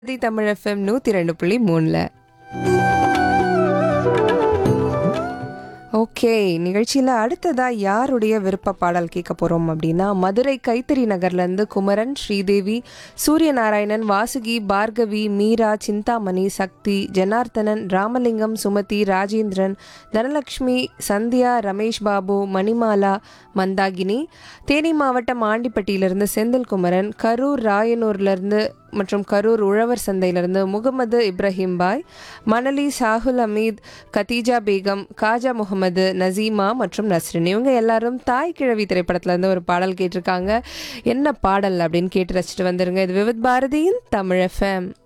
தி Tamil FM நூற்றி ரெண்டு புள்ளி மூணில் ஓகே நிகழ்ச்சியில் அடுத்ததா யாருடைய விருப்ப பாடல் கேட்க போகிறோம் அப்படின்னா மதுரை கைத்தறி நகர்லேருந்து குமரன் ஸ்ரீதேவி சூரியநாராயணன் வாசுகி பார்கவி மீரா சிந்தாமணி சக்தி ஜனார்த்தனன் ராமலிங்கம் சுமதி ராஜேந்திரன் தனலக்ஷ்மி சந்தியா ரமேஷ் பாபு மணிமாலா மந்தாகினி தேனி மாவட்டம் ஆண்டிப்பட்டியிலிருந்து செந்தில்குமரன் கரூர் ராயனூர்லேருந்து மற்றும் கரூர் உழவர் சந்தையிலிருந்து முகமது இப்ராஹிம் பாய் மணலி சாகுல் அமீத் கதீஜா பேகம் காஜா முகமது நசீமா மற்றும் நஸ்ரின் இவங்க எல்லாரும் தாய் கிழவி திரைப்படத்துல இருந்து ஒரு பாடல் கேட்டிருக்காங்க என்ன பாடல் அப்படின்னு கேட்டு ரசிச்சுட்டு வந்துருங்க இது விவித் பாரதியின் தமிழ் எஃப்எம்